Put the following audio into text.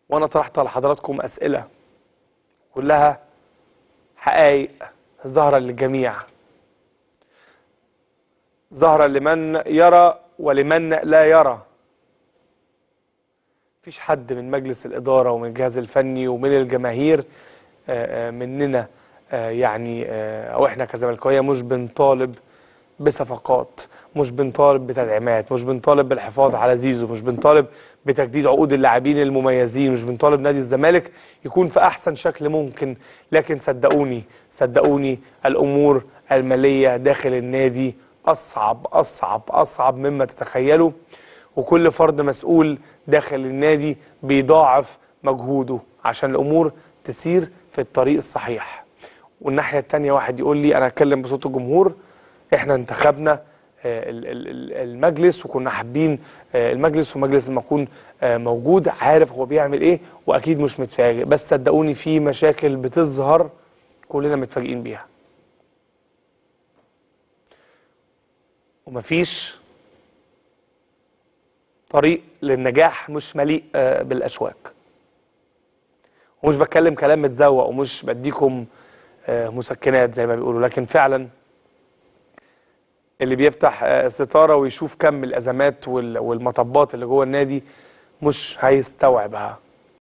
وانا طرحت على حضراتكم اسئله كلها حقائق ظاهره للجميع ظاهره لمن يرى ولمن لا يرى مفيش حد من مجلس الاداره ومن الجهاز الفني ومن الجماهير آه، آه، مننا آه، يعني آه، او احنا كزملكاويه مش بنطالب بصفقات مش بنطالب بتدعيمات مش بنطالب بالحفاظ على زيزو مش بنطالب بتجديد عقود اللاعبين المميزين مش بنطالب نادي الزمالك يكون في احسن شكل ممكن لكن صدقوني صدقوني الامور الماليه داخل النادي اصعب اصعب اصعب مما تتخيلوا وكل فرد مسؤول داخل النادي بيضاعف مجهوده عشان الامور تسير في الطريق الصحيح والناحيه التانيه واحد يقول لي انا اتكلم بصوت الجمهور احنا انتخبنا آه، ال- ال- ال- المجلس وكنا حابين آه، المجلس ومجلس لما يكون آه، موجود عارف هو بيعمل ايه واكيد مش متفاجئ بس صدقوني في مشاكل بتظهر كلنا متفاجئين بيها ومفيش طريق للنجاح مش مليء آه، بالاشواك ومش بتكلم كلام متزوق ومش بديكم آه، مسكنات زي ما بيقولوا لكن فعلا اللي بيفتح آه، ستاره ويشوف كم الازمات وال- والمطبات اللي جوه النادي مش هيستوعبها